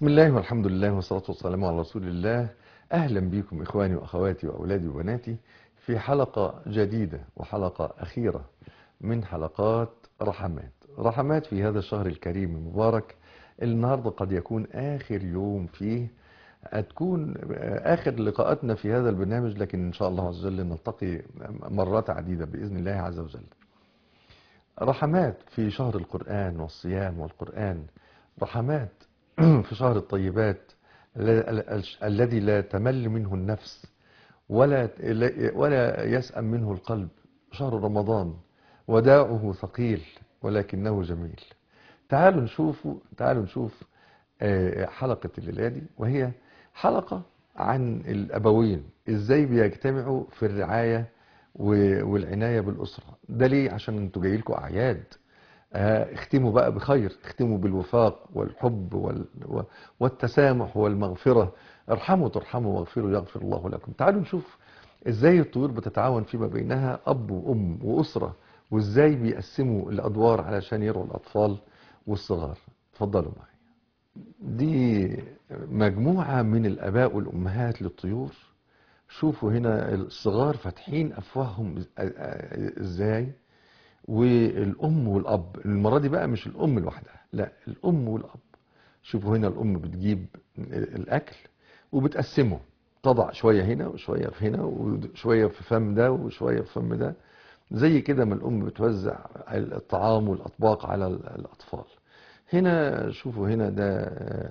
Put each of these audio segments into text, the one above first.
بسم الله والحمد لله والصلاة والسلام على رسول الله أهلا بكم إخواني وأخواتي وأولادي وبناتي في حلقة جديدة وحلقة أخيرة من حلقات رحمات رحمات في هذا الشهر الكريم المبارك النهاردة قد يكون آخر يوم فيه هتكون آخر لقاءاتنا في هذا البرنامج لكن إن شاء الله عز وجل نلتقي مرات عديدة بإذن الله عز وجل رحمات في شهر القرآن والصيام والقرآن رحمات في شهر الطيبات الذي لا تمل منه النفس ولا ولا يسأم منه القلب شهر رمضان وداعه ثقيل ولكنه جميل تعالوا نشوف تعالوا نشوف حلقة الليلة دي وهي حلقة عن الأبوين ازاي بيجتمعوا في الرعاية والعناية بالأسرة ده ليه عشان انتوا جاي لكم أعياد اختموا بقى بخير اختموا بالوفاق والحب وال... والتسامح والمغفرة ارحموا ترحموا واغفروا يغفر الله لكم تعالوا نشوف ازاي الطيور بتتعاون فيما بينها اب وام واسرة وازاي بيقسموا الادوار علشان يرعوا الاطفال والصغار اتفضلوا معي دي مجموعة من الاباء والامهات للطيور شوفوا هنا الصغار فاتحين افواههم ازاي والام والاب المره دي بقى مش الام لوحدها لا الام والاب شوفوا هنا الام بتجيب الاكل وبتقسمه تضع شويه هنا وشويه في هنا وشويه في فم ده وشويه في فم ده زي كده ما الام بتوزع الطعام والاطباق على الاطفال هنا شوفوا هنا ده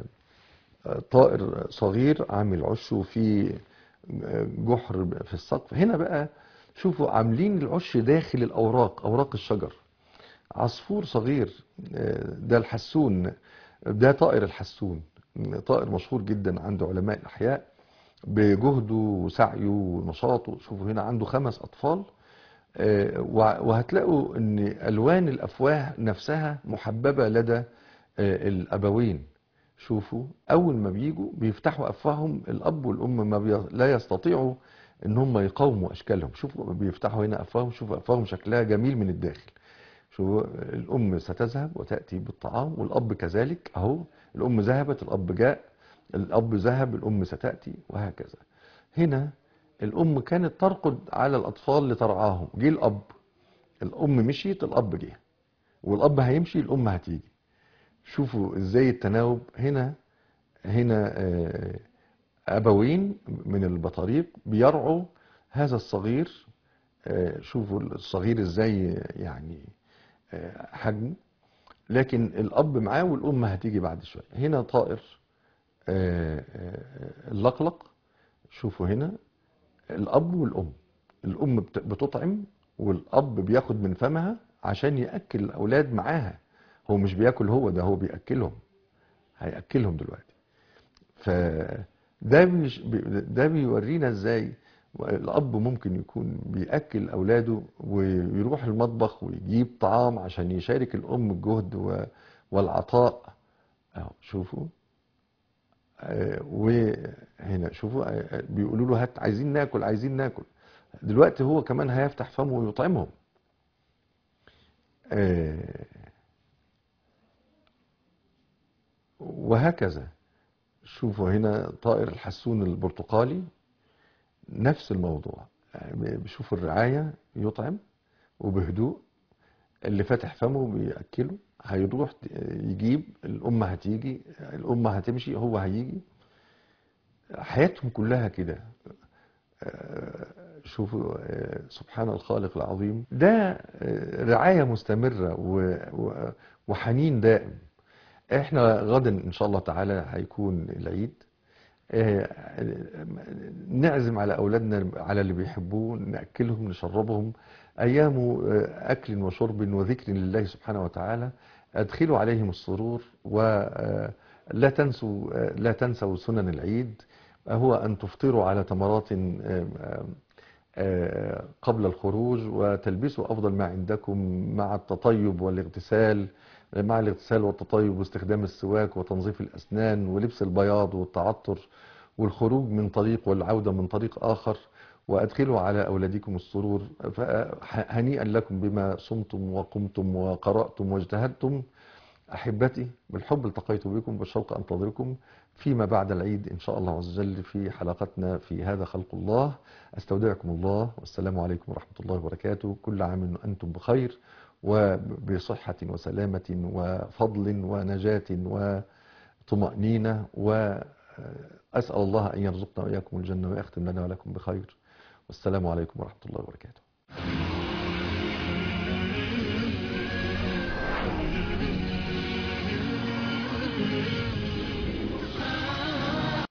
طائر صغير عامل عش وفي جحر في السقف هنا بقى شوفوا عاملين العش داخل الأوراق أوراق الشجر عصفور صغير ده الحسون ده طائر الحسون طائر مشهور جدا عند علماء الأحياء بجهده وسعيه ونشاطه شوفوا هنا عنده خمس أطفال وهتلاقوا ان ألوان الأفواه نفسها محببة لدى الأبوين شوفوا أول ما بيجوا بيفتحوا أفواههم الأب والأم ما بي... لا يستطيعوا ان هم يقاوموا اشكالهم شوفوا بيفتحوا هنا افواههم شوفوا افواههم شكلها جميل من الداخل شوفوا الام ستذهب وتاتي بالطعام والاب كذلك اهو الام ذهبت الاب جاء الاب ذهب الام ستاتي وهكذا هنا الام كانت ترقد على الاطفال لترعاهم جه الاب الام مشيت الاب جه والاب هيمشي الام هتيجي شوفوا ازاي التناوب هنا هنا آه أبوين من البطاريق بيرعوا هذا الصغير شوفوا الصغير ازاي يعني حجمه لكن الأب معاه والأم هتيجي بعد شوية هنا طائر اللقلق شوفوا هنا الأب والأم الأم بتطعم والأب بياخد من فمها عشان يأكل الأولاد معاها هو مش بياكل هو ده هو بيأكلهم هيأكلهم دلوقتي ف ده مش ده بيورينا ازاي الاب ممكن يكون بياكل اولاده ويروح المطبخ ويجيب طعام عشان يشارك الام الجهد والعطاء اهو شوفوا وهنا شوفوا بيقولوا له هات عايزين ناكل عايزين ناكل دلوقتي هو كمان هيفتح فمه ويطعمهم وهكذا شوفوا هنا طائر الحسون البرتقالي نفس الموضوع بيشوف الرعاية يطعم وبهدوء اللي فاتح فمه بيأكله هيروح يجيب الأم هتيجي الأم هتمشي هو هيجي حياتهم كلها كده شوفوا سبحان الخالق العظيم ده رعاية مستمرة وحنين دائم احنا غدا ان شاء الله تعالى هيكون العيد نعزم على اولادنا على اللي بيحبوه ناكلهم نشربهم ايام اكل وشرب وذكر لله سبحانه وتعالى ادخلوا عليهم السرور ولا تنسوا لا تنسوا سنن العيد هو ان تفطروا على تمرات قبل الخروج وتلبسوا افضل ما عندكم مع التطيب والاغتسال مع الاغتسال والتطيب واستخدام السواك وتنظيف الأسنان ولبس البياض والتعطر والخروج من طريق والعودة من طريق آخر وأدخلوا على أولادكم السرور هنيئا لكم بما صمتم وقمتم وقرأتم واجتهدتم أحبتي بالحب التقيت بكم بالشوق أنتظركم فيما بعد العيد إن شاء الله عز وجل في حلقتنا في هذا خلق الله أستودعكم الله والسلام عليكم ورحمة الله وبركاته كل عام وأنتم بخير وبصحة وسلامة وفضل ونجاة وطمأنينة وأسأل الله أن يرزقنا وإياكم الجنة ويختم لنا ولكم بخير والسلام عليكم ورحمة الله وبركاته